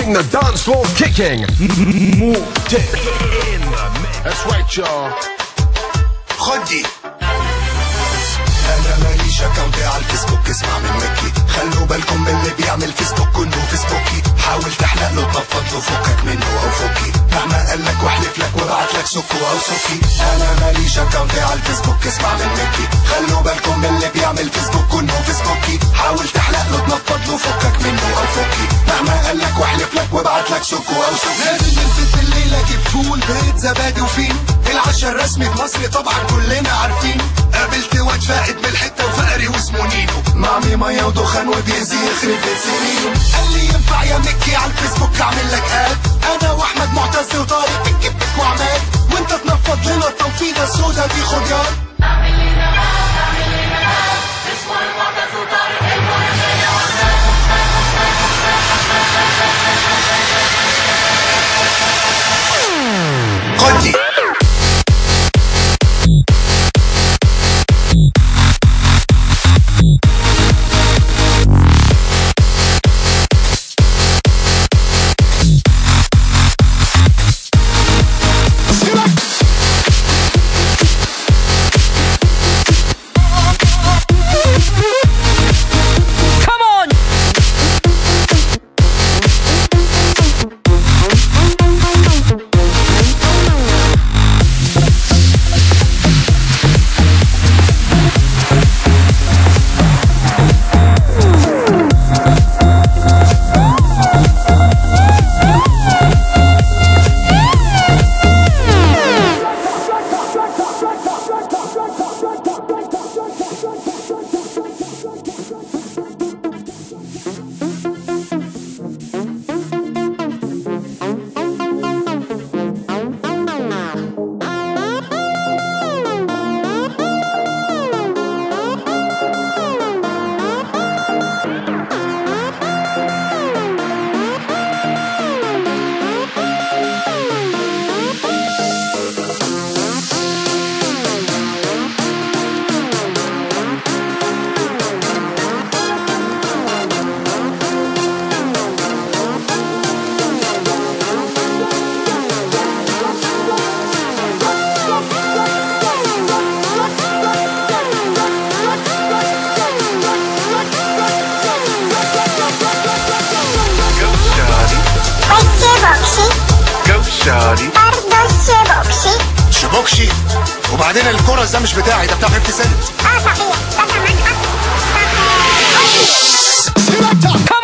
keeping the dance floor kicking. That's right, y'all. خدي انا ماليش اكونت على الفيسبوك اسمع من مكي خلوا بالكم من اللي بيعمل فيسبوك كله فيسبوكي حاول تحلق له تنفض له فكك منه او فكي مهما قال لك واحلف لك وابعت لك سكو او سكي انا ماليش اكونت على الفيسبوك اسمع من مكي خلوا بالكم من اللي بيعمل فيسبوك كله فيسبوكي حاول تحلق له تنفض له فكك منه او فكي مهما قال لك واحلف لك وابعت لك سكو او سكي لازم نلفت الليله جيب فول بيت زبادي وفين العشاء الرسمي في مصر طبعا كلنا عارفين قابلت واد فائد من الحته وفقري واسمه نينو معمي ميه ودخان وبيزي يخرب بيت سنينه قال لي ينفع يا مكي على الفيسبوك اعمل لك اد انا واحمد معتز وطارق بنجيب بك وعماد وانت تنفض لنا التنفيضه السودا دي خد يار خدي Come on! Go shawty, بص بوكسي go shawty. برضه الشبوكسي شبوكشي وبعدين الكرة ده مش بتاعي ده بتاع 50 سنت اه صحيح ده كمان Come